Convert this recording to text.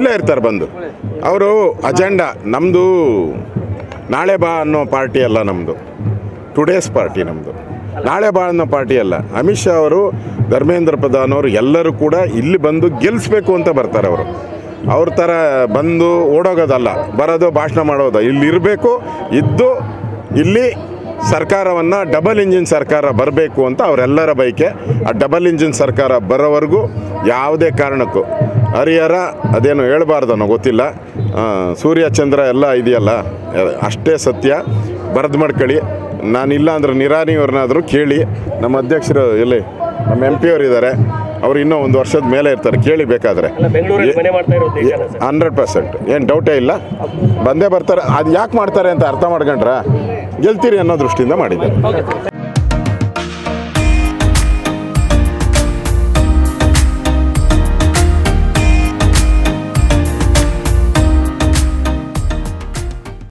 ಇಲ್ಲೇ ಇರ್ತಾರೆ ಬಂದು ಅವರು ಅಜೆಂಡಾ ನಮ್ಮದು ನಾಳೆ ಬಾ ಅನ್ನೋ ಪಾರ್ಟಿ ಅಲ್ಲ ನಮ್ಮದು ಟುಡೇಸ್ ಪಾರ್ಟಿ ನಮ್ಮದು ನಾಳೆ ಬಾ ಅನ್ನೋ ಪಾರ್ಟಿ ಅಲ್ಲ ಅಮಿತ್ ಶಾ ಅವರು ಧರ್ಮೇಂದ್ರ ಪ್ರಧಾನ್ ಅವರು ಎಲ್ಲರೂ ಕೂಡ ಇಲ್ಲಿ ಬಂದು ಗೆಲ್ಲಿಸ್ಬೇಕು ಅಂತ ಬರ್ತಾರೆ ಅವರು ಅವ್ರ ಥರ ಬಂದು ಓಡೋಗೋದಲ್ಲ ಬರೋದು ಭಾಷಣ ಮಾಡೋದು ಇಲ್ಲಿ ಇರಬೇಕು ಇದ್ದು ಇಲ್ಲಿ ಸರ್ಕಾರವನ್ನು ಡಬಲ್ ಇಂಜಿನ್ ಸರ್ಕಾರ ಬರಬೇಕು ಅಂತ ಅವರೆಲ್ಲರ ಬಯಕೆ ಆ ಡಬಲ್ ಇಂಜಿನ್ ಸರ್ಕಾರ ಬರೋವರೆಗೂ ಯಾವುದೇ ಕಾರಣಕ್ಕೂ ಹರಿಹರ ಅದೇನು ಹೇಳ್ಬಾರ್ದು ಅನ್ನೋ ಗೊತ್ತಿಲ್ಲ ಆ, ಸೂರ್ಯ ಚಂದ್ರ ಎಲ್ಲ ಇದೆಯಲ್ಲ ಅಹ್, ಅಷ್ಟೇ ಸತ್ಯ ಬರೆದು ಮಾಡ್ಕೊಳ್ಳಿ ನಾನಿಲ್ಲ ಅಂದ್ರೆ ನಿರಾನಿಯವ್ರನ್ನಾದರೂ ಕೇಳಿ ನಮ್ಮ ಅಧ್ಯಕ್ಷರು ಎಲ್ಲಿ ನಮ್ಮ ಎಂ ಪಿ ಅವರು ಇದ್ದಾರೆ ಅವ್ರು ಇನ್ನೂ ಒಂದು ವರ್ಷದ ಮೇಲೆ ಇರ್ತಾರೆ ಕೇಳಿ ಬೇಕಾದರೆ ಅಲ್ಲ ಬೆಂಗಳೂರಲ್ಲಿ ಮನೆ ಮಾಡ್ತಾ ಇರೋದು ನಿಜಾನ ಸರ್ ಹಂಡ್ರೆಡ್ ಪರ್ಸೆಂಟ್ ಏನು ಡೌಟೇ ಇಲ್ಲ ಬಂದೇ ಬರ್ತಾರೆ ಅದು ಯಾಕೆ ಮಾಡ್ತಾರೆ ಅಂತ ಅರ್ಥ ಮಾಡ್ಕೊಂಡ್ರೆ ಗೆಲ್ತೀರಿ ಅನ್ನೋ ದೃಷ್ಟಿಯಿಂದ ಮಾಡಿದ್ದಾರೆ